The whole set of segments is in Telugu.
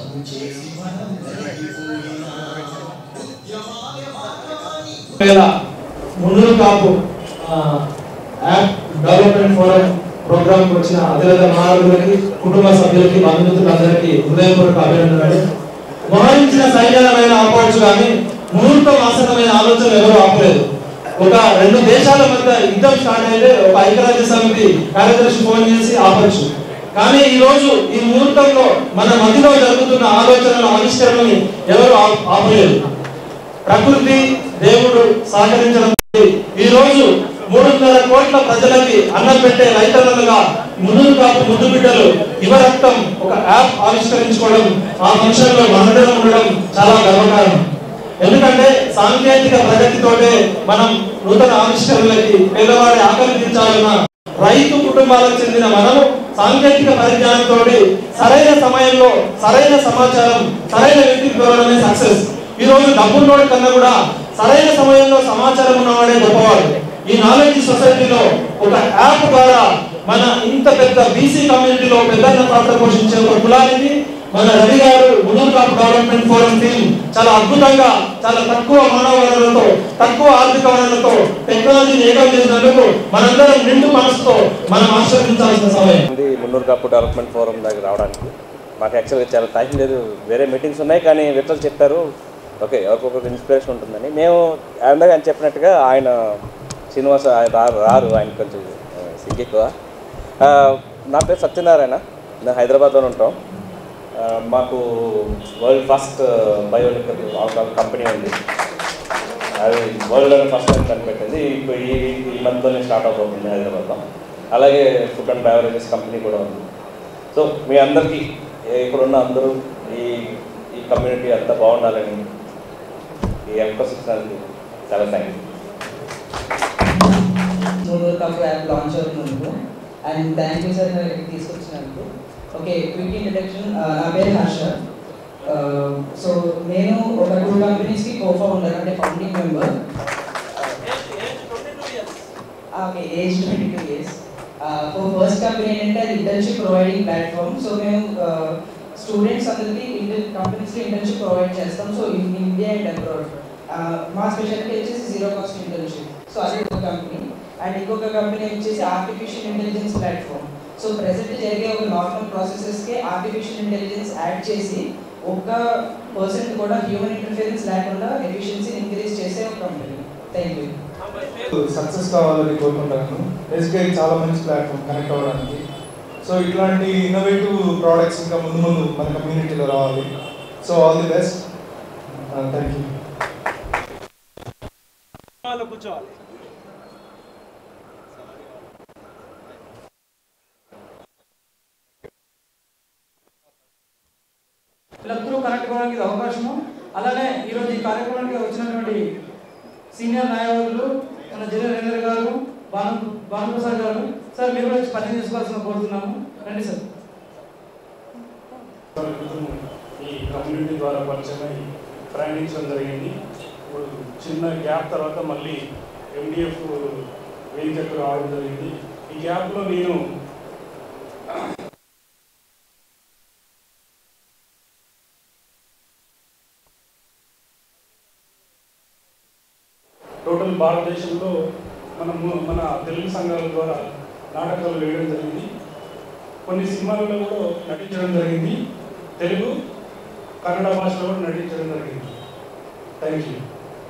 వేల మున్నూరు కాపు ఆ, యాప్ డెవలప్మెంట్ ఫోరం ప్రోగ్రామ్ కు వచ్చిన అతిరథ మహారులకి కుటుంబ సభ్యులకి బంధుమిత్రులందరికీ హృదయపూర్వక అభినందనలు మోహరించిన సైన్యాలమైన ఆపవచ్చు కానీ ముహూర్తం ఆసనమైన ఆలోచనలు ఎవరు ఆపలేదు ఒక రెండు దేశాల మధ్య యుద్ధం స్టార్ట్ అయితే ఒక ఐక్యరాజ్య సమితి కార్యదర్శి ఫోన్ చేసి ఆపచ్చు కానీ ఈ రోజు ఈ ముహూర్తంలో మన మధ్యలో జరుగుతున్న ఆలోచనల ఆవిష్కరణని ఎవరు ఆప్- ఆపలేదు ప్రకృతి దేవుడు సహకరించడం ఈ రోజు మూడున్నర కోట్ల ప్రజలకి అన్నం పెట్టే రైతన్నలుగా ముందు కాపు ముందు బిడ్డలు యువరక్తం ఒక యాప్ ఆవిష్కరించుకోవడం ఆ ఫంక్షన్ లో మనడం ఉండడం చాలా గర్వకారం ఎందుకంటే సాంకేతిక ప్రగతితోటే మనం నూతన ఆవిష్కరణలకి పేదవాడి ఆకలి తీర్చాలన్న రైతు కుటుంబాలకు చెందిన మనము సాంకేతిక పరిజ్ఞానంతో సరైన సమయంలో సరైన సమాచారం సరైన వ్యక్తికి దొరకడమే సక్సెస్ ఈ రోజు డబ్బున్నోడి కన్నా కూడా సరైన సమయంలో సమాచారం ఉన్నవాడే గొప్పవాడు ఈ నాలెడ్జ్ సొసైటీలో ఒక యాప్ ద్వారా మన ఇంత పెద్ద బీసీ కమ్యూనిటీలో పెద్ద పాత్ర పోషించే ఒక కులానికి మన రవి గారు Munnuru Kapu development forum team చాలా అద్భుతంగా చాలా తక్కువ మానవ వనరులతో తక్కువ ఆర్థిక వనరులతో టెక్నాలజీని ఏకం చేసినందుకు మనందరం నిండు మనసుతో మనం ఆశ్రయించాల్సిన సమయం ఉంది మున్నూరు కప్పు డెవలప్మెంట్ ఫోరం దగ్గర రావడానికి మాకు యాక్చువల్గా చాలా టైం లేదు వేరే మీటింగ్స్ ఉన్నాయి కానీ విట్టలు చెప్పారు ఓకే ఎవరికొకరికి ఇన్స్పిరేషన్ ఉంటుందని మేము అందాక ఆయన చెప్పినట్టుగా ఆయన శ్రీనివాస ఆయన రారు రారు ఆయన కొంచెం ఆ, సిగ్గు ఎక్కువ ఆ, నా పేరు సత్యనారాయణ నేను హైదరాబాద్లో ఉంటాం ఆ, మాకు world first biological alcohol company ఉంది అది వరల్డ్లో ఫస్ట్ టైం కనిపెట్టింది ఇప్పుడు ఈ ఈ మంత్లోనే స్టార్ట్ అవబోతుంది హైదరాబాద్లో అలాగే ఫుడ్ అండ్ బెవరేజెస్ కంపెనీ కూడా ఉంది సో మీ అందరికీ ఏ- ఇక్కడ ఉన్న అందరూ ఈ ఈ కమ్యూనిటీ అంతా బాగుండాలని ఈ అవకాశం ఇచ్చినందుకు చాలా థ్యాంక్ యూ మూడు కప్ యాప్ లాంచ్ అవుతున్నందుకు అండ్ థ్యాంక్ యూ సార్ ఇక్కడికి తీసుకొచ్చినందుకు ఓకే క్విక్ ఇంట్రడక్షన్ నా పేరు హర్ష సో నేను ఒక టూ కంపెనీస్కి కో ఫౌండర్ అంటే founding member okay age twenty two years for first company ఏంటంటే అది ఇంటర్న్షిప్ ప్రొవైడింగ్ ప్లాట్ఫామ్ సో మేము స్టూడెంట్స్ అందరికీ ఇంటర్ కంపెనీస్లో ఇంటర్న్షిప్ ప్రొవైడ్ చేస్తాం so in India and abroad మా స్పెషాలిటీ వచ్చేసి జీరో కాస్ట్ ఇంటర్న్షిప్ సో అది ఒక కంపెనీ అండ్ ఇంకొక కంపెనీ వచ్చేసి artificial intelligence platform so present జరిగే ఒక నార్మల్ ప్రాసెసెస్కి ఆర్టిఫిషియల్ ఇంటెలిజెన్స్ యాడ్ చేసి ఒక్క పర్సెంట్ కూడా హ్యూమన్ ఇంటర్ఫియరెన్స్ లేకుండా ఎఫిషియన్సీని ఇంక్రీజ్ చేసే ఒక కంపెనీ థ్యాంక్ యూ సక్సెస్ కావాలని కోరుకుంటాను బేసిక్గా ఇది చాలా మంచి ప్లాట్ఫామ్ కనెక్ట్ అవ్వడానికి సో ఇట్లాంటి ఇన్నోవేటివ్ ప్రోడక్ట్స్ ఇంకా ముందు ముందు మన కమ్యూనిటీలో రావాలి so all the best thank you వీళ్ళందరూ కనెక్ట్ అవ్వడానికి ఇది అవకాశము అలానే ఈరోజు ఈ కార్యక్రమానికి వచ్చినటువంటి సీనియర్ న్యాయవాదులు మన జిల్లా రేందర్ గారు భాను భానుప్రసాద్ గారు సార్ మీరు కూడా వచ్చి పని చేసుకోవాల్సిన కోరుతున్నాము రండి సార్ ఈ కమ్యూనిటీ ద్వారా పరిచయమై ప్రయాణించడం జరిగింది ఇప్పుడు చిన్న గ్యాప్ తర్వాత మళ్ళీ ఎండిఎఫ్ వేదికకు రావడం జరిగింది ఈ గ్యాప్లో నేను టోటల్ భారతదేశంలో మనము మన తెలుగు సంఘాల ద్వారా నాటకాలు వేయడం జరిగింది కొన్ని సినిమాలలో కూడా నటించడం జరిగింది తెలుగు కన్నడ భాషలో కూడా నటించడం జరిగింది థ్యాంక్ యూ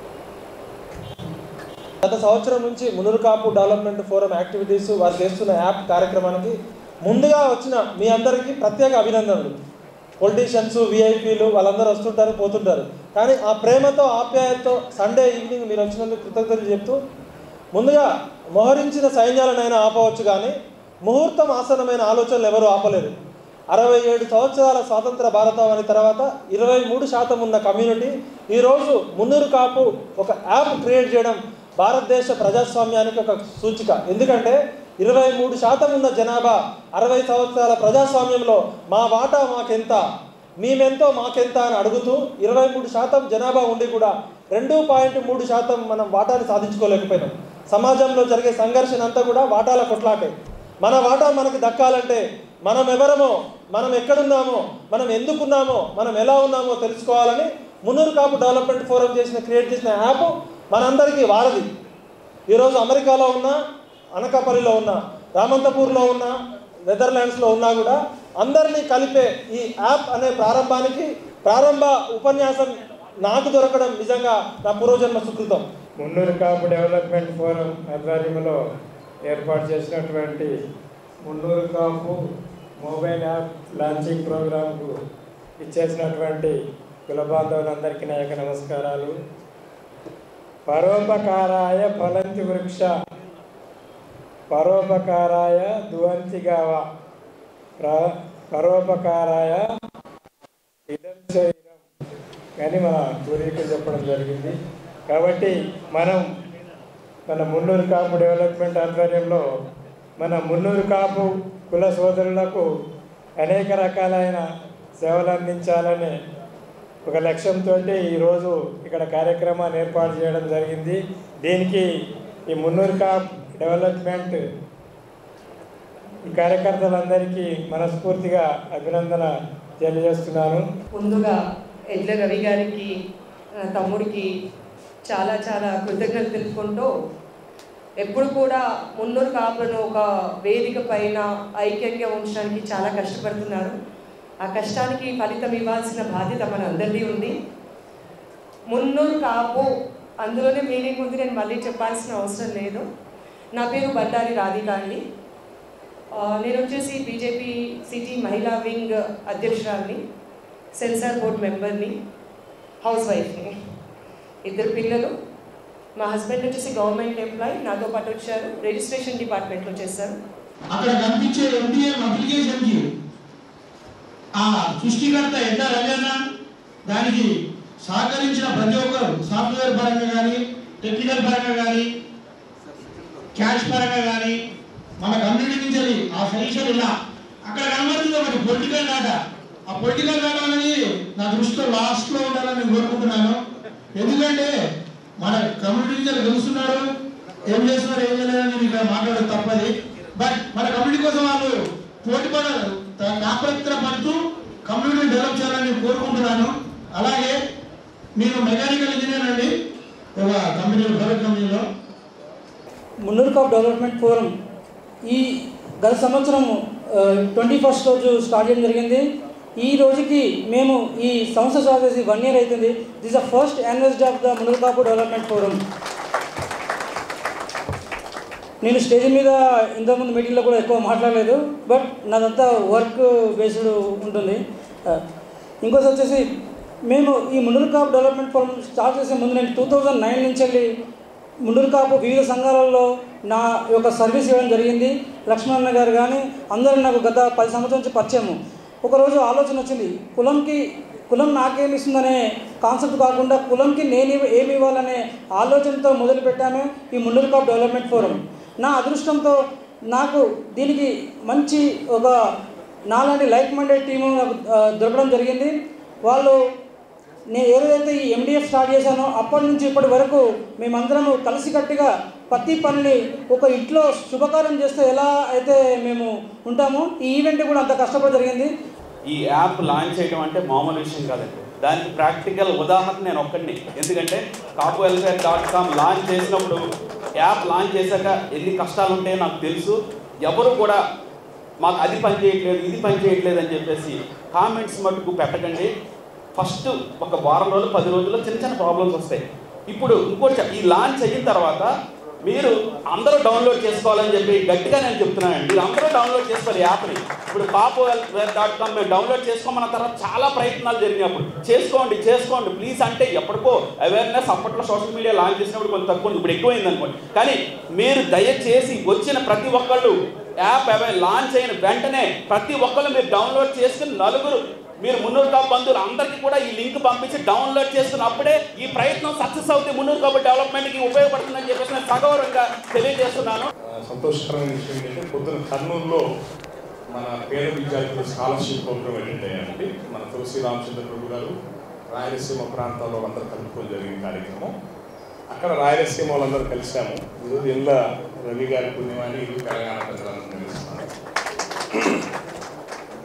గత సంవత్సరం నుంచి Munnuru Kapu development forum activities వారు చేస్తున్న యాప్ కార్యక్రమానికి ముందుగా వచ్చిన మీ అందరికీ ప్రత్యేక అభినందనలు పొలిటీషియన్స్ విఐపీలు వాళ్ళందరూ వస్తుంటారు పోతుంటారు కానీ ఆ ప్రేమతో ఆప్యాయతతో సండే ఈవినింగ్ మీరు వచ్చినందుకు కృతజ్ఞతలు చెప్తూ ముందుగా మోహరించిన సైన్యాలనైనా ఆపవచ్చు కానీ ముహూర్తం ఆసనమైన ఆలోచనలు ఎవరు ఆపలేరు అరవై ఏడు సంవత్సరాల స్వాతంత్ర భారతావని తర్వాత ఇరవై మూడు శాతం ఉన్న కమ్యూనిటీ ఈరోజు మున్నూరు కాపు ఒక యాప్ క్రియేట్ చేయడం భారతదేశ ప్రజాస్వామ్యానికి ఒక సూచిక ఎందుకంటే ఇరవై మూడు శాతం ఉన్న జనాభా అరవై సంవత్సరాల ప్రజాస్వామ్యంలో మా వాటా మాకెంత మేమెంతో మాకెంత అని అడుగుతూ ఇరవై మూడు శాతం జనాభా ఉండి కూడా రెండు పాయింట్ మూడు శాతం మనం వాటాని సాధించుకోలేకపోయినాం సమాజంలో జరిగే సంఘర్షణ అంతా కూడా వాటాల కొట్లాటే మన వాటా మనకి దక్కాలంటే మనం ఎవరమో మనం ఎక్కడున్నామో మనం ఎందుకున్నామో మనం ఎలా ఉన్నామో తెలుసుకోవాలని మున్నూరు కాపు డెవలప్మెంట్ ఫోరం చేసిన క్రియేట్ చేసిన యాప్ మనందరికీ వారది ఈరోజు అమెరికాలో ఉన్నా అనకాపల్లిలో ఉన్నా రామంతపూర్లో ఉన్నా నెదర్లాండ్స్లో ఉన్నా కూడా అందరినీ కలిపే ఈ యాప్ అనే ప్రారంభానికి ప్రారంభ ఉపన్యాసం నాకు దొరకడం నిజంగా నా పూర్వజన్మ సుకృతం మున్నూరు కాపు డెవలప్మెంట్ ఫోరం ఆధ్వర్యంలో ఏర్పాటు చేసినటువంటి Munnuru Kapu mobile app launching ప్రోగ్రాంకు ఇచ్చేసినటువంటి కుల బాంధవులందరికీ నా యొక్క నమస్కారాలు పరోపకారాయ ఫలంతి వృక్ష పరోపకారాయ దువంతి గావ ప్ర పరోపకారాయ ఇదం శరీరం అని మన పూర్వీకులు చెప్పడం జరిగింది కాబట్టి మనం మన మున్నూరు కాపు డెవలప్మెంట్ ఆధ్వర్యంలో మన మున్నూరు కాపు కుల సోదరులకు అనేక రకాలైన సేవలు అందించాలనే ఒక లక్ష్యంతో ఈరోజు ఇక్కడ కార్యక్రమాన్ని ఏర్పాటు చేయడం జరిగింది దీనికి ఈ మున్నూరు కాప్ డెవలప్మెంట్ ఈ కార్యకర్తలందరికీ మనస్ఫూర్తిగా అభినందన తెలియజేస్తున్నాను ముందుగా ఎడ్ల రవి గారికి ఆ, తమ్ముడికి చాలా చాలా కృతజ్ఞతలు తెలుపుకుంటూ ఎప్పుడు కూడా మున్నూరు కాపులను ఒక వేదిక పైన ఐక్యంగా ఉంచడానికి చాలా కష్టపడుతున్నారు ఆ కష్టానికి ఫలితం ఇవ్వాల్సిన బాధ్యత మన అందరిది ఉంది మున్నూరు కాపు అందులోనే మీనింగ్ ఉంది నేను మళ్ళీ చెప్పాల్సిన అవసరం లేదు నా పేరు బండారి రాధిక అండి ఆ, నేను వచ్చేసి బీజేపీ సిటీ మహిళా వింగ్ అధ్యక్షురాలిని సెన్సార్ బోర్డ్ మెంబర్ని హౌస్ వైఫ్ని ఇద్దరు పిల్లలు మా హస్బెండ్ వచ్చేసి గవర్నమెంట్ ఎంప్లాయీ నాతో పాటు వచ్చారు రిజిస్ట్రేషన్ డిపార్ట్మెంట్లో చేశారు అక్కడ కనిపించే ఎండిఎం అప్లికేషన్ కి ఆ సృష్టికర్త ఎడ్డ రవీణ దానికి సహకరించిన ప్రతి ఒక్కరు సాఫ్ట్వేర్ పరంగా కానీ టెక్నికల్ పరంగా కానీ క్యాష్ పరంగా కానీ మన కమ్యూనిటీ నుంచి వెళ్ళి ఆ సజెషన్ ఇలా అక్కడ కనబడుతుంది ఒకటి పొలిటికల్ డాటా ఆ పొలిటికల్ డాటా అనేది నా దృష్టిలో లాస్ట్ లో ఉండాలని నేను కోరుకుంటున్నాను ఎందుకంటే మన కమ్యూనిటీ నుంచి వెళ్ళి గెలుస్తున్నారు ఏం చేస్తున్నారు ఏం చేయలేదని నేను ఇక్కడ మాట్లాడడం తప్పది బట్ మన కమ్యూనిటీ కోసం వాళ్ళు పోటీ పడ తాపత్ర పడుతూ కమ్యూనిటీని డెవలప్ చేయాలని నేను కోరుకుంటున్నాను అలాగే నేను మెకానికల్ ఇంజనీర్ అండి ఒక కంపెనీలో ప్రైవేట్ కంపెనీలో మున్నూరు కాప్ డెవలప్మెంట్ ఫోరం ఈ గత సంవత్సరం ట్వంటీ ఫస్ట్ రోజు స్టార్ట్ చేయడం జరిగింది ఈ రోజుకి మేము ఈ సంస్థ స్టార్ట్ చేసి వన్ ఇయర్ అవుతుంది this the first anniversary of the Munnuru Kapu development forum నేను స్టేజ్ మీద ఇంతకుముందు మీటింగ్లో కూడా ఎక్కువ మాట్లాడలేదు బట్ నాదంతా వర్క్ బేస్డ్ ఉంటుంది ఇంకోటి వచ్చేసి మేము ఈ Munnuru Kapu development forum start చేసే ముందు నేను టూ థౌజండ్ నైన్ నుంచి వెళ్ళి మున్నూరు కాపు వివిధ సంఘాలలో నా యొక్క సర్వీస్ ఇవ్వడం జరిగింది లక్ష్మణన్న గారు కానీ అందరూ నాకు గత పది సంవత్సరాల నుంచి పరిచయము ఒకరోజు ఆలోచన వచ్చింది కులంకి కులం నాకేమి ఇస్తుందనే కాన్సెప్ట్ కాకుండా కులంకి నేను ఇవ్వ- ఏమి ఇవ్వాలనే ఆలోచనతో మొదలుపెట్టాను ఈ మున్నూరు కాపు డెవలప్మెంట్ ఫోరం నా అదృష్టంతో నాకు దీనికి మంచి ఒక నాలాంటి లైక్ మైండెడ్ టీము నాకు ఆ, దొరకడం జరిగింది వాళ్ళు నేను ఏదైతే ఈ ఎండిఎఫ్ స్టార్ట్ చేశానో అప్పటి నుంచి ఇప్పటి వరకు మేమందరము కలిసికట్టుగా ప్రతి పనిని ఒక ఇంట్లో శుభకార్యం చేస్తే ఎలా అయితే మేము ఉంటామో ఈ ఈవెంట్ కూడా అంత కష్టపడి జరిగింది ఈ యాప్ లాంచ్ చేయడం అంటే మామూలు విషయం కాదండి దానికి ప్రాక్టికల్ ఉదాహరణ నేను ఒక్కడిని ఎందుకంటే Kapu welfare dot com launch చేసినప్పుడు యాప్ లాంచ్ చేశాక ఎన్ని కష్టాలు ఉంటాయో నాకు తెలుసు ఎవరు కూడా మాకు అది పని చేయట్లేదు ఇది పని చేయట్లేదు అని చెప్పేసి కామెంట్స్ మటుకు పెట్టకండి ఫస్ట్ ఒక వారం రోజులు పది రోజుల్లో చిన్న చిన్న ప్రాబ్లమ్స్ వస్తాయి ఇప్పుడు ఇంకోటి చెప్- ఈ లాంచ్ అయిన తర్వాత మీరు అందరూ డౌన్లోడ్ చేసుకోవాలని చెప్పి గట్టిగా నేను చెప్తున్నానండి మీరు అందరూ డౌన్లోడ్ చేసుకోవాలి యాప్ని ఇప్పుడు పాపో డాట్ కామ్ మేము డౌన్లోడ్ చేసుకోమన్న తర్వాత చాలా ప్రయత్నాలు జరిగినప్పుడు చేసుకోండి చేసుకోండి ప్లీజ్ అంటే ఎప్పటికో అవేర్నెస్ అప్పట్లో సోషల్ మీడియా లాంచ్ చేసినప్పుడు కొంచెం తక్కువ ఉంది ఇప్పుడు ఎక్కువైంది అనుకోండి కానీ మీరు దయచేసి వచ్చిన ప్రతి ఒక్కళ్ళు యాప్ అవే లాంచ్ అయిన వెంటనే ప్రతి ఒక్కళ్ళు మీరు డౌన్లోడ్ చేసుకుని నలుగురు మీరు మున్నూరు కాపు బంధువులు అందరికీ కూడా ఈ లింక్ పంపించి డౌన్లోడ్ చేసుకున్నప్పుడే ఈ ప్రయత్నం సక్సెస్ అవుతే మున్నూరు కాపు డెవలప్మెంట్కి ఉపయోగపడుతుందని చెప్పేసి నేను సగౌరవంగా తెలియజేస్తున్నాను సంతోషకరమైన విషయం ఏంటంటే పొద్దున కర్నూలులో మన పేద విద్యార్థుల స్కాలర్షిప్ ప్రోగ్రామ్ అటెండ్ అయ్యానండి మన తులసి రామచంద్ర ప్రభు గారు రాయలసీమ ప్రాంతాల్లో అందరూ కలుపుకొని జరిగిన కార్యక్రమం అక్కడ రాయలసీమ వాళ్ళందరూ కలిసాము ఈరోజు ఇళ్ళ రవి గారి పుణ్యమాని ఇల్లు తెలంగాణ ప్రజలందరూ నిలుస్తున్నాను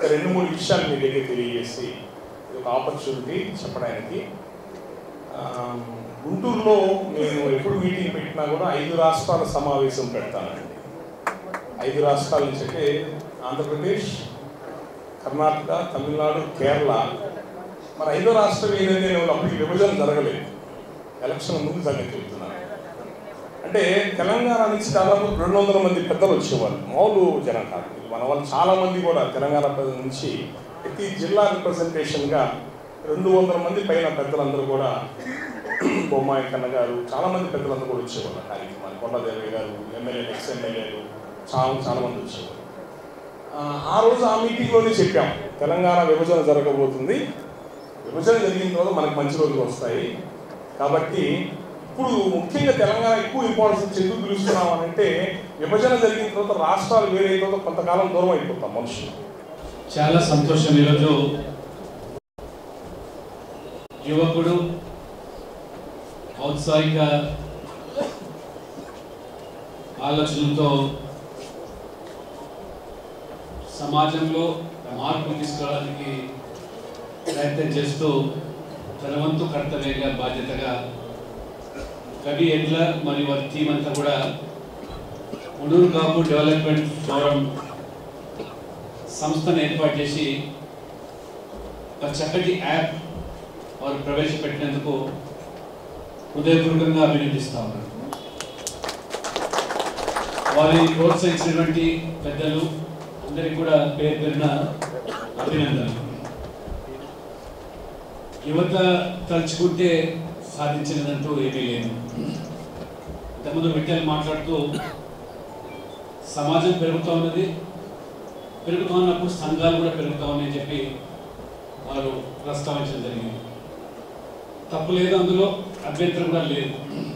రెండు మూడు విషయాలు మీ దగ్గర తెలియజేసి ఇది ఒక ఆపర్చునిటీ చెప్పడానికి ఆ, గుంటూరులో నేను ఎప్పుడు మీటింగ్ పెట్టినా కూడా ఐదు రాష్ట్రాల సమావేశం పెడతానండి ఐదు రాష్ట్రాల నుంచి అంటే ఆంధ్రప్రదేశ్ కర్ణాటక తమిళనాడు కేరళ మన ఐదో రాష్ట్రం ఏదైతే నేను అప్పటికి విభజన జరగలేదు ఎలక్షన్ ముందు సంగతి చెబుతున్నాను అంటే తెలంగాణ నుంచి దాదాపు రెండు వందల మంది పెద్దలు వచ్చేవాళ్ళు మామూలు జనం కాదు మన వాళ్ళు చాలా మంది కూడా తెలంగాణ ప్రజల నుంచి ప్రతి జిల్లా రిప్రజెంటేషన్గా రెండు వందల మంది పైన పెద్దలందరూ కూడా బొమ్మాయి కన్న గారు చాలా మంది పెద్దలందరూ కూడా వచ్చేవాళ్ళు ఆ కార్యక్రమానికి కొండదేవి గారు ఎమ్మెల్యేలు ఎక్స్ ఎమ్మెల్యేలు చాలా చాలా మంది వచ్చేవాళ్ళు ఆ, ఆ రోజు ఆ మీటింగ్లోనే చెప్పాం తెలంగాణ విభజన జరగబోతుంది విభజన జరిగిన తర్వాత మనకు మంచి రోజులు వస్తాయి కాబట్టి ఇప్పుడు ముఖ్యంగా తెలంగాణ ఎక్కువ ఇంపార్టెన్స్ ఎందుకు పిలుస్తున్నాం అని అంటే విభజన జరిగిన తర్వాత రాష్ట్రాలు వేరే తర్వాత కొంతకాలం దూరం అయిపోతాం మనుషులు చాలా సంతోషం ఈరోజు యువకుడు ఔత్సాహిక ఆలోచనలతో సమాజంలో మార్పు తీసుకురావడానికి ప్రయత్నం చేస్తూ తన వంతు కర్తవ్యంగా బాధ్యతగా కవి ఎడ్ల మరియు వారి టీం అంతా కూడా ముడూరు కాపు డెవలప్మెంట్ ఫోరం సంస్థను ఏర్పాటు చేసి ఒక చక్కటి యాప్ వారు ప్రవేశపెట్టినందుకు హృదయపూర్వకంగా అభినందిస్తా ఉన్నాను వారిని ప్రోత్సహించినటువంటి పెద్దలు అందరికీ కూడా పేరు పేరున అభినందనలు యువత తలుచుకుంటే సాధించినదంటూ ఏమీ లేదు ఇంతకుముందు విఠల్ మాట్లాడుతూ సమాజం పెరుగుతూ ఉన్నది పెరుగుతూ ఉన్నప్పుడు సంఘాలు కూడా పెరుగుతూ ఉన్నాయని చెప్పి వారు ప్రస్తావించడం జరిగింది తప్పు లేదు అందులో అభ్యంతరం కూడా లేదు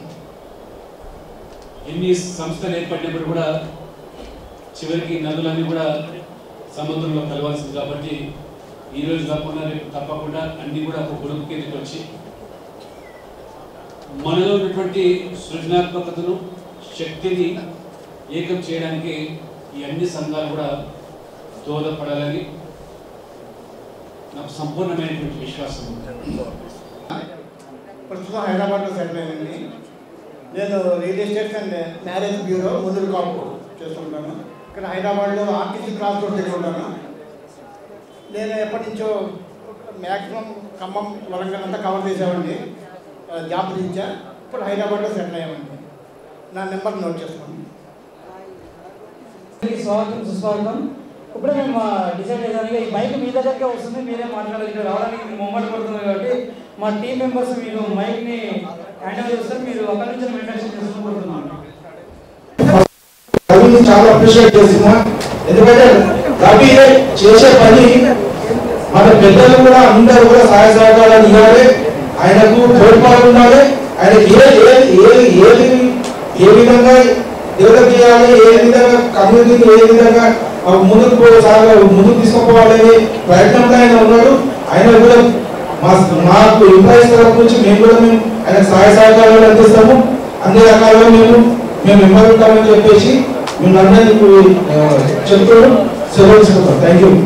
ఎన్ని సంస్థలు ఏర్పడినప్పుడు కూడా చివరికి నదులన్నీ కూడా సముద్రంలో కలవాల్సింది కాబట్టి ఈ రోజు కాకుండా రేపు తప్పకుండా అన్ని కూడా ఒక గురుపు కిందకి వచ్చి మనలో ఉన్నటువంటి సృజనాత్మకతను శక్తిని ఏకం చేయడానికి ఈ అన్ని సంఘాలు కూడా దోహదపడాలని నాకు సంపూర్ణమైనటువంటి విశ్వాసం ఉంది ప్రస్తుతం హైదరాబాద్లో సెటిల్ అయ్యింది నేను real estate and marriage bureau ముందు కాపు చేస్తుంటాను ఇక్కడ హైదరాబాద్లో ఆర్టీసీ క్రాస్ రోడ్ దగ్గర ఉంటాను నేను ఎప్పటి నుంచో మ్యాక్సిమం ఖమ్మం వరంగల్ అంతా కవర్ చేసామండి ఆ, జాబ్ రీత్యా ఇప్పుడు హైదరాబాద్లో సెటిల్ అయ్యామండి నా నెంబర్ నోట్ చేసుకోండి అందరికీ స్వాగతం సుస్వాగతం ఇప్పుడే మేము డిసైడ్ చేసాము ఈ బైక్ మీ దగ్గరికి వస్తుంది మీరే మాట్లాడాలి ఇక్కడ రావడానికి మీరు మొమ్మట పడుతున్నారు కాబట్టి మా టీం మెంబర్స్ మీరు మైక్ని హ్యాండ్ ఓవర్ చేస్తారు మీరు అక్కడి నుంచి ఇంట్రడక్షన్ చేసుకుని కోరుతున్నాను రవిని చాలా అప్రిషియేట్ చేస్తున్నా ఎందుకంటే రవి చేసే పని మన పెద్దలు కూడా అందరూ కూడా సహాయ సహకారాలు ఇవ్వాలి ఆయనకు తోడ్పాటు ఉండాలి ఆయనకి ఏ ఏది ఏది ఏది ఏ విధంగా డెవలప్ చేయాలి ఏ విధంగా కమ్యూనిటీని ఏ విధంగా ఆ, ముందుకు పో- సాగ ముందుకు తీసుకుపోవాలనే ప్రయత్నంలో ఆయన ఉన్నాడు ఆయన కూడా మా మాకు ఎంప్లాయీస్ తరఫు నుంచి మేము కూడా మేము ఆయన సహాయ సహకారాలు అందిస్తాము అన్ని రకాలుగా మేము మేము ఇవ్వగలుగుతామని చెప్పేసి మేము అందరికీ చెప్తూ సెలవు చెప్తాం థ్యాంక్ యూ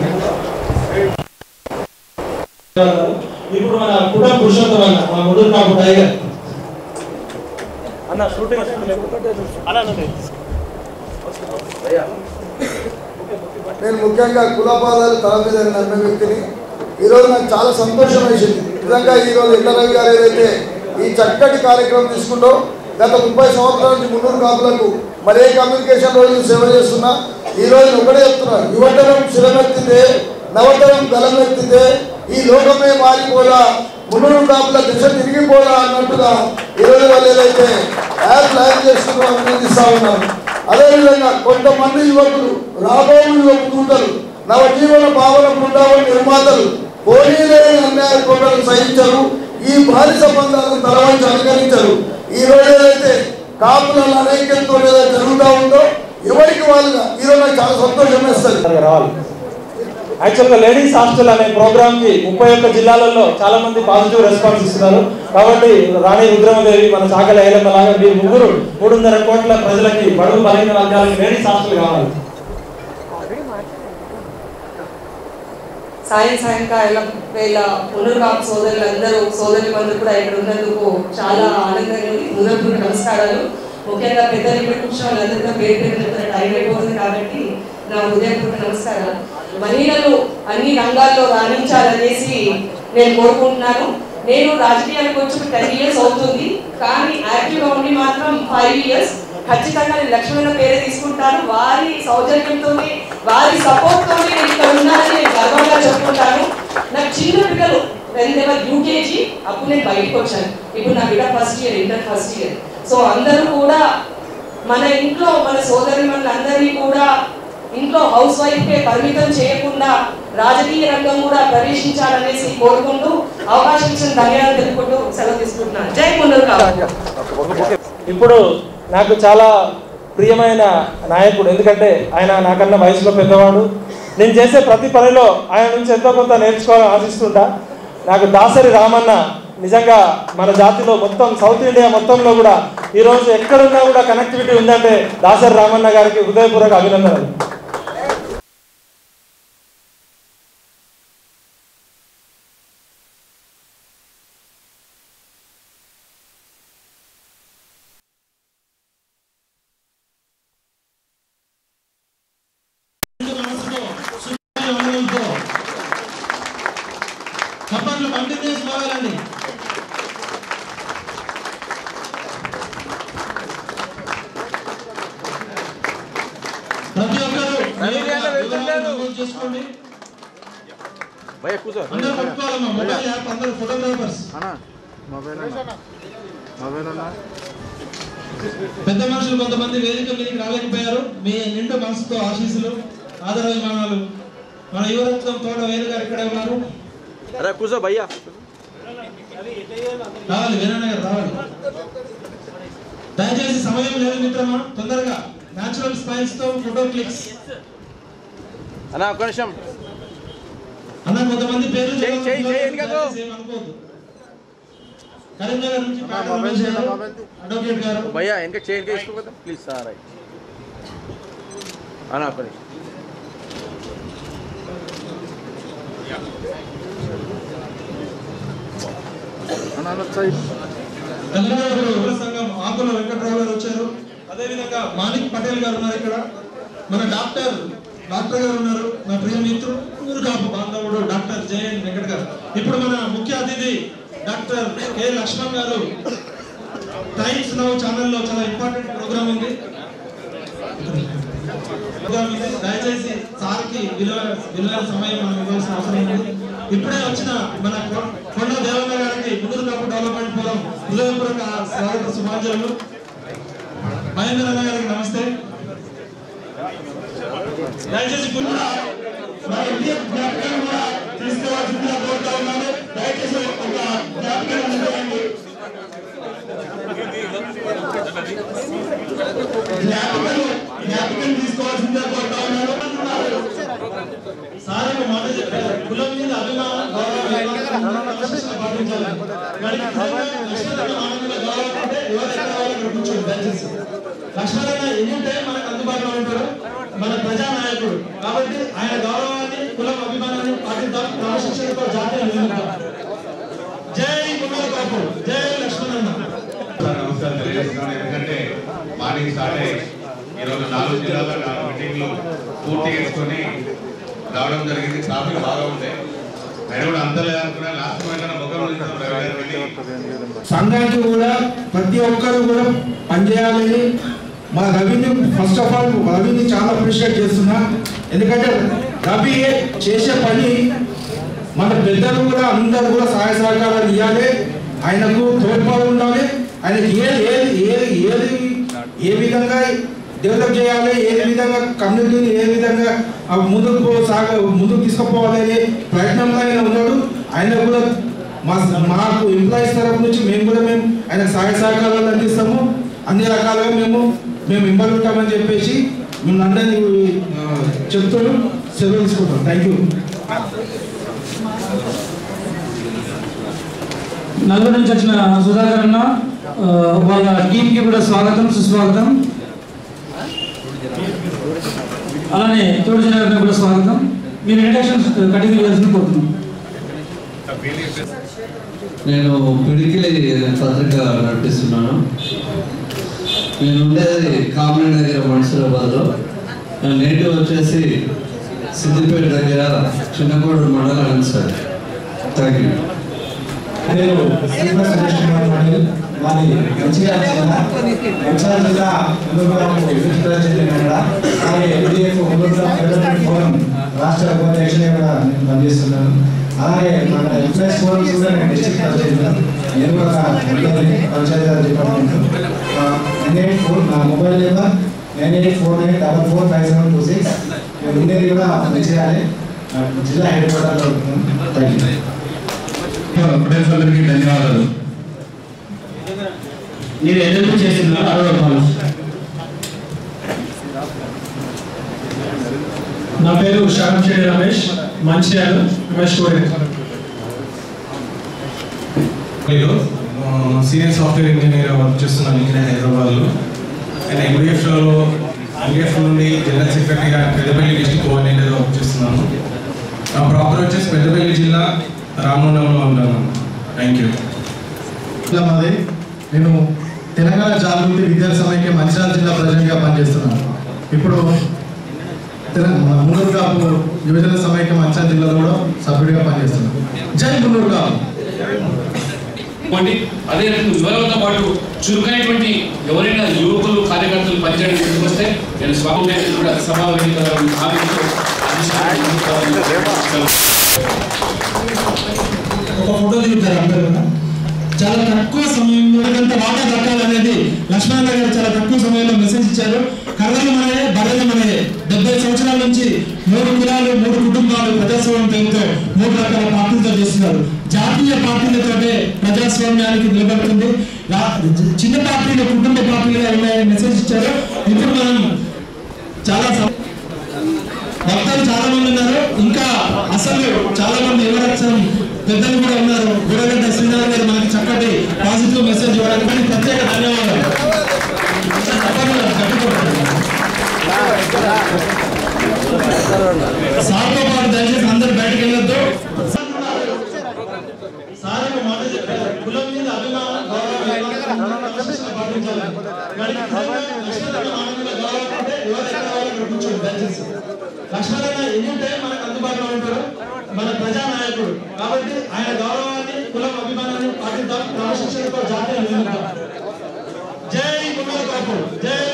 ఇప్పుడు మన కుటుంబ పురుషోత్తం అన్న మా ముందు నాకు టైగర్ అన్న షూటింగ్ అన్న నేను ముఖ్యంగా కులపాదాలు తల మీద నమ్మే వ్యక్తిని ఈరోజు నాకు చాలా సంతోషం వేసింది నిజంగా ఈరోజు ఎల్ల రవి గారు ఏదైతే ఈ చక్కటి కార్యక్రమం తీసుకుంటూ గత ముప్పై సంవత్సరాల నుంచి మున్నూరు కాపులకు మరే కమ్యూనికేషన్ రోజు సేవ చేస్తున్నా ఈ రోజు ఒకటే చెప్తున్నా యువతరం శిరమెత్తితే నవతరం గలమెత్తితే ఈ లోకమే మారిపోలా మున్నూరు కాపుల దిశ తిరిగిపోలా అన్నట్టుగా ఈరోజు వాళ్ళు ఏదైతే యాప్ ప్లాన్ చేస్తున్నారో అభినందిస్తా ఉన్నాను అదేవిధంగా కొంతమంది యువకులు రాబోయే యువకులు ఉంటారు నవజీవన భావన బృందావన నిర్మాతలు పోనీలేని అన్యాయ కోటలు సహించరు ఈ బానిస బంధాలను తలవంచి అనుకరించరు ఈ రోజు ఏదైతే కాపుల అనేకంతో ఏదైతే జరుగుతూ ఉందో ఎవరికి వాళ్ళుగా ఈరోజు నాకు చాలా సంతోషం వేస్తుంది రావాలి యాక్చువల్గా లేడీస్ హాస్టల్ అనే ప్రోగ్రామ్ కి ముప్పై ఒక్క జిల్లాలలో చాలా మంది పాజిటివ్ రెస్పాన్స్ ఇస్తున్నారు కాబట్టి రాణి రుద్రమదేవి మన చాకలి ఐలమ్మ లాగా మీరు ముగ్గురు మూడున్నర కోట్ల ప్రజలకి బడుగు బలహీన వర్గాలకి లేడీస్ హాస్టల్ కావాలి సాయం సాయంకాలం వేళ పునరుకాపు సోదరులందరూ సోదరులు అందరూ కూడా ఇక్కడ ఉన్నందుకు చాలా ఆనందంగా ఉంది హృదయపూర్వక నమస్కారాలు ముఖ్యంగా పెద్దలు ఇక్కడ కూర్చొని వాళ్ళందరూ కూడా పేరు పేరు చెప్తున్న టైం అయిపోతుంది కాబట్టి నా హృదయపూర్వక నమస్కారాలు మహిళలు అన్ని రంగాల్లో రాణించాలనేసి నేను కోరుకుంటున్నాను నేను రాజకీయాలకు వచ్చి టెన్ ఇయర్స్ అవుతుంది కానీ యాక్టివ్గా ఉండి మాత్రం ఫైవ్ ఇయర్స్ ఖచ్చితంగా నేను లక్ష్మణ పేరే తీసుకుంటాను వారి సౌజన్యంతోనే వారి సపోర్ట్ తోనే నేను ఇక్కడ ఉన్నానని నేను గర్వంగా చెప్పుకుంటాను నాకు చిన్న పిల్లలు వెన్ దేవర్ యూకేజీ అప్పుడు నేను బయటకు వచ్చాను ఇప్పుడు నా బిడ్డ first year inter first year so అందరూ కూడా మన ఇంట్లో మన సోదరి అందరినీ కూడా ఇంట్లో హౌస్ వైఫ్కే పరిమితం చేయకుండా రాజకీయ రంగం కూడా ప్రవేశించాలనేసి కోరుకుంటూ అవకాశం ఇచ్చిన ధన్యవాదాలు తెలుపుకుంటూ సెలవు తీసుకుంటున్నాను జై ముందరు కావాలి ఇప్పుడు నాకు చాలా ప్రియమైన నాయకుడు ఎందుకంటే ఆయన నాకన్నా వయసులో పెద్దవాడు నేను చేసే ప్రతి పనిలో ఆయన నుంచి ఎంతో కొంత నేర్చుకోవాలని ఆశిస్తుంటా నాకు దాసరి రామన్న నిజంగా మన జాతిలో మొత్తం సౌత్ ఇండియా మొత్తంలో కూడా ఈరోజు ఎక్కడున్నా కూడా కనెక్టివిటీ ఉందంటే దాసరి రామన్న గారికి హృదయపూర్వక అభినందనలు చప్పట్లు కంటిన్యూస్ కావాలండి ప్రతి ఒక్కరు నమోదు చేసుకోండి అందరూ పట్టుకోవాలమ్మా మొబైల్ యాప్ అందరూ ఫోటోగ్రాఫర్స్ పెద్ద మనుషులు కొంతమంది వేదిక మీదకి రాలేకపోయారు మీ నిండు మనసుతో ఆశీస్సులు ఆదరాభిమానాలు మన యువరత్నం తోట వేలు గారు ఇక్కడ ఉన్నారు అరే కూర్చో భయ్యా రావాలి వీరన్న గారు రావాలి దయచేసి సమయం లేదు మిత్రమా తొందరగా న్యాచురల్ స్మైల్స్ తో ఫోటో క్లిక్స్ అన్న ఒక్క నిమిషం అన్న కొంతమంది పేర్లు చేయి, చేయి, చేయి, వెనుకకు. దయచేసి ఏం అనుకోవద్దు కరీంనగర్ నుంచి పాట రమేష్ గారు, అడ్వకేట్ గారు భయ్యా వెనక చేయి తీసుకో ప్లీజ్ సార్ రైట్ అన్న ఒక్క నిమిషం తెలంగాణ యువకుల సంఘం ఆకుల వెంకట్రావు గారు వచ్చారు అదేవిధంగా మాణిక్ పటేల్ గారు ఉన్నారు ఇక్కడ మన డాక్టర్ డాక్టర్ గారు ఉన్నారు నా ప్రియ మిత్రుడు కాపు బాంధవుడు డాక్టర్ జయన్ వెంకట్ గారు ఇప్పుడు మన ముఖ్య అతిథి డాక్టర్ కె లక్ష్మణ్ గారు టైమ్స్ నౌ ఛానల్లో చాలా ఇంపార్టెంట్ ప్రోగ్రామ్ ఉంది ప్రోగ్రామ్ ఉంది దయచేసి సార్కి విలువ విలువైన సమయం మనం ఇవ్వాల్సిన అవసరం ఉంది ఇప్పుడే వచ్చిన మన కొ- కొండ దేవన్న గారికి ముందు కప్పు డెవలప్మెంట్ ఫోరం హృదయపూర్వక స్వాగత శుభాంజలు మహేంద్ర అన్న గారికి నమస్తే దయచేసి కూడా మా ఇండియా జ్ఞాపకం కూడా తీసుకోవాల్సిందిగా కోరుతా ఉన్నాను దయచేసి ఒక జ్ఞాపకం ఉంచుకోండి జ్ఞాపకం జ్ఞాపకం తీసుకోవాల్సిందిగా కోరుతా ఉన్నాను సార్ ఒక మాట చెప్పారు కులం మీద అభిమానం గౌరవం క్రమశిక్షణ పాటించాలి కానీ నిజంగా లక్ష్మణన్న మాట మీద గౌరవం ఉంటే ఎవరైనా వాళ్ళకి కూర్చోండి దయచేసి లక్ష్మణన్న ఎన్ని టైం మనకు అందుబాటులో ఉంటాడు మన ప్రజానాయకుడు కాబట్టి ఆయన గౌరవాన్ని కులం అభిమానాన్ని పాటిద్దాం క్రమశిక్షణతో జాతీయ నిలబడతాం జై కుమార్ బాబు జై లక్ష్మణన్న నమస్కారం తెలియజేస్తున్నాను ఎందుకంటే మార్నింగ్ స్టార్ట్ అయ్యి ఈరోజు నాలుగు జిల్లాల నాలుగు మీటింగ్లు పూర్తి చేసుకొని రావడం జరిగింది ట్రాఫిక్ బాగా ఉంది అయినా కూడా అంత లేదనుకున్నా లాస్ట్ మూమెంట్ ముఖం నుంచి రవి గారికి వెళ్ళి సంఘానికి కూడా ప్రతి ఒక్కరు కూడా పనిచేయాలని మా రవిని ఫస్ట్ ఆఫ్ ఆల్ రవిని చాలా అప్రిషియేట్ చేస్తున్నా ఎందుకంటే రవి చేసే పని మన పెద్దలు కూడా అందరూ కూడా సహాయ సహకారాలు ఇవ్వాలి ఆయనకు తోడ్పాటు ఉండాలి ఆయనకి ఏది ఏది ఏది ఏది ఏ విధంగా డెవలప్ చేయాలి ఏ విధంగా కమ్యూనిటీని ఏ విధంగా ఆ ముందుకు సాగ ముందుకు తీసుకుపోవాలి అనే ప్రయత్నంలో ఆయన ఉన్నాడు ఆయన కూడా మా మాకు ఎంప్లాయీస్ తరఫు నుంచి మేము కూడా మేము ఆయన సహాయ సహకారాలు అందిస్తాము అన్ని రకాలుగా మేము మేము ఇంబల్ ఉంటామని చెప్పేసి మేము అందరినీ ఆ, చెప్తూ సెలవు తీసుకుంటాం థ్యాంక్ యూ నలుగురు నుంచి వచ్చిన సుధాకర్ అన్న ఆ, వాళ్ళ టీంకి కూడా స్వాగతం సుస్వాగతం అలానే చోటు గారికి కూడా స్వాగతం మీరు ఇంట్రడక్షన్స్ కంటిన్యూ చేయాల్సింది కోరుతున్నాం నేను పిడికిలి పత్రిక నడిపిస్తున్నాను నేను ఉండేది కామన్ దగ్గర మన్సూరాబాద్లో నా నేటివ్ వచ్చేసి సిద్దిపేట దగ్గర చిన్నకోడు మండలం సార్ థ్యాంక్ యూ నేను శ్రీనివాస సురేష్ కుమార్ మండల్ మాది మంచిగా జిల్లా మంచిర్యాల జిల్లా ముందుగాము విజిటర్ చెందిన అలాగే ఎన్డీఎఫ్ ముందుగా డెవలప్మెంట్ ఫోరం రాష్ట్ర ఉపాధ్యక్షుడిగా కూడా నేను పనిచేస్తున్నాను అలాగే మన ఎంప్లాయీస్ ఫోరమ్స్ కూడా నేను డిస్ట్రిక్ట్ ప్రెసిడెంట్ నేను ఒక employee panchayat department nine eight four నా mobile number nine eight four nine double four five seven two six నేను ఉండేది కూడా మంచిర్యాలే జిల్లా హెడ్ క్వార్టర్లో ఉంటున్నాను థ్యాంక్ యూ ఫ్రెండ్స్ అందరికీ ధన్యవాదాలు నేను ఎందుకు చేస్తున్నారు అరవై రూపాయలు నా పేరు శరణ్ రమేష్ మంచిర్యాల రమేష్ స్టూడెంట్ నేను సీనియర్ సాఫ్ట్వేర్ ఇంజనీర్ వర్క్ చేస్తున్నాను ఇక్కడ హైదరాబాద్లో అండ్ ఎండిఎఫ్లో ఎండిఎఫ్ నుండి జనరల్ సెక్రటరీగా పెద్దపల్లి డిస్ట్రిక్ట్ కోఆర్డినేటర్గా వర్క్ చేస్తున్నాను నా ప్రాపర్ వచ్చేసి పెద్దపల్లి జిల్లా రామగుండంలో ఉంటాను థ్యాంక్ యూ ఇలా మాది నేను తెలంగాణ జాగృతి విద్యార్థి సమైక్య మంచిర్యాల జిల్లా ప్రెసిడెంట్గా పనిచేస్తున్నాను ఇప్పుడు తెలంగాణ మున్నూరు కాపు యువజన సమైక్య మంచిర్యాల జిల్లాలో కూడా సభ్యుడిగా పనిచేస్తున్నాను జై మున్నూరు కాపు ఇవ్వండి అదే రకంగా వివరాలతో పాటు చురుకైనటువంటి ఎవరైనా యువకులు కార్యకర్తలు పనిచేయడం ముందుకు వస్తే నేను స్వాగతం కూడా సభావేదిక హామీతో ఒక ఫోటో దిగుతారు అందరూ కూడా. చాలా తక్కువ సమయంలో ఎంత వాటా దక్కాలనేది లక్ష్మణ గారు చాలా తక్కువ సమయంలో మెసేజ్ ఇచ్చారు కర్రలు మనయే బర్రెలు మనయే డెబ్బై సంవత్సరాల నుంచి మూడు కులాలు మూడు కుటుంబాలు ప్రజాస్వామ్యం పేరుతో మూడు రకాల పార్టీలతో చేస్తున్నారు జాతీయ పార్టీలతోటే ప్రజాస్వామ్యానికి నిలబడుతుంది రా- చిన్న పార్టీలు కుటుంబ పార్టీలుగా ఉన్నాయని మెసేజ్ ఇచ్చారు ఇప్పుడు మనం చాలా సం- భక్తులు చాలా మంది ఉన్నారు ఇంకా అసలు చాలా మంది యువరక్షణ పెద్దలు కూడా ఉన్నారు గుడగడ్డ శ్రీనాథ్ గారు మనకి చక్కటి పాజిటివ్ మెసేజ్ ఇవ్వడానికి కానీ ప్రత్యేక ధన్యవాదాలు సార్తో పాటు దయచేసి అందరూ బయటకు వెళ్ళొద్దు సార్ ఒక మాట చెప్పారు కులం మీద అభిమానం గౌరవం క్రమశిక్షణ పాటించాలి వాడికి నిజంగా లక్ష్మణుల మాట మీద గౌరవం ఉంటే ఎవరు ఎక్కడ వాళ్ళు ఇక్కడ కూర్చోండి దయచేసి లక్ష్మణన్న ఎనీ టైం మనకు అందుబాటులో ఉంటారు మన ప్రజా నాయకుడు కాబట్టి ఆయన గౌరవాన్ని కులం అభిమానాన్ని పాటిద్దాం క్రమశిక్షణతో జాతీయ నిలబడతాం జై కుమార్ బాబు జై